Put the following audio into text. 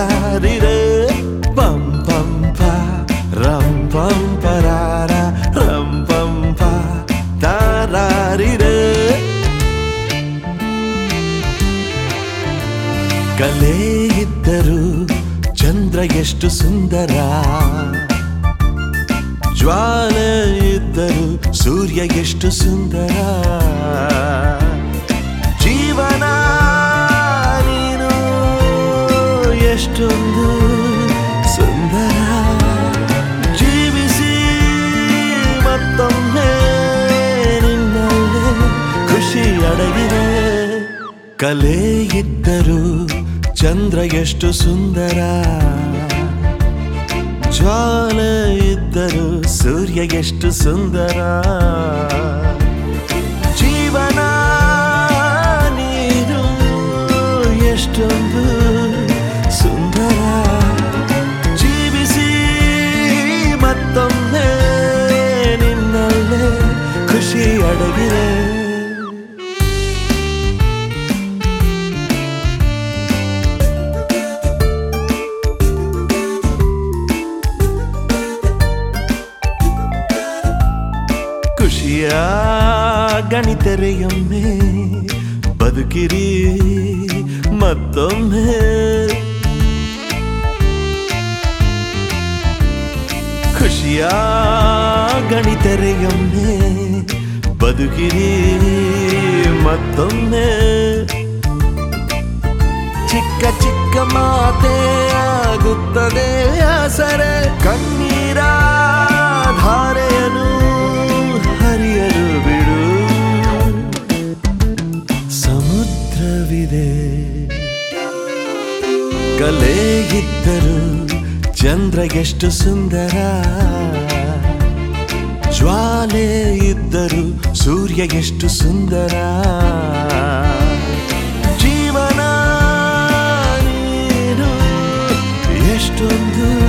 ತಾರಾರಿರೆ ಪಂ ಪಂ ಪ ರಂ ಪಂ ಪರಾರ ರಂ ಪಂ ಪ ತಾರಾರಿರೆ ಕಲೆ ಇದ್ದರು ಚಂದ್ರ ಎಷ್ಟು ಸುಂದರ ಜ್ವಾಲೆ ಇದ್ದರು ಸೂರ್ಯ ಎಷ್ಟು ಸುಂದರ ಜೀವನ ನೀನು ಎಷ್ಟೊಂದು ಸುಂದರ ಜೀವಿಸಿ ಮತ್ತೊಮ್ಮೆ ನಿನ್ನಲ್ಲೇ ಖುಷಿ ಅಡಗಿದೆ ಕಲೆ ಇದ್ದರು ಚಂದ್ರ ಎಷ್ಟು ಸುಂದರ ಜ್ವಾಲೆ ಇದ್ದರು ಸೂರ್ಯ ಎಷ್ಟು ಸುಂದರ ಜೀವನ ನೀನು ಎಷ್ಟೊಂದು ಸುಂದರ ಜೀವಿಸಿ ಮತ್ತೊಮ್ಮೆ ನಿನ್ನಲ್ಲೇ ಖುಷಿ ಅಡಗಿದೆ ಖುಷಿಯ ಗಣಿತರೆಯೊಮ್ಮೆ ಬದುಕಿರಿ ಮತ್ತೊಮ್ಮೆ ಖುಷಿಯ ಗಣಿತರೆಯೊಮ್ಮೆ ಬದುಕಿರಿ ಮತ್ತೊಮ್ಮೆ ಚಿಕ್ಕ ಚಿಕ್ಕ ಮಾತೆ ಆಗುತ್ತದೆ ಆಸರೆ ಕಣ್ಣೀರ ಧಾರೆಯನು ಹರಿಯಲು ಬಿಡು ಸಮುದ್ರವಿದೆ ಕಲೆ ಇದ್ದರು ಚಂದ್ರ ಎಷ್ಟು ಸುಂದರ ಜ್ವಾಲೆ ಇದ್ದರು ಸೂರ್ಯ ಎಷ್ಟು ಸುಂದರ ಜೀವನ ನೀನು ಎಷ್ಟೊಂದು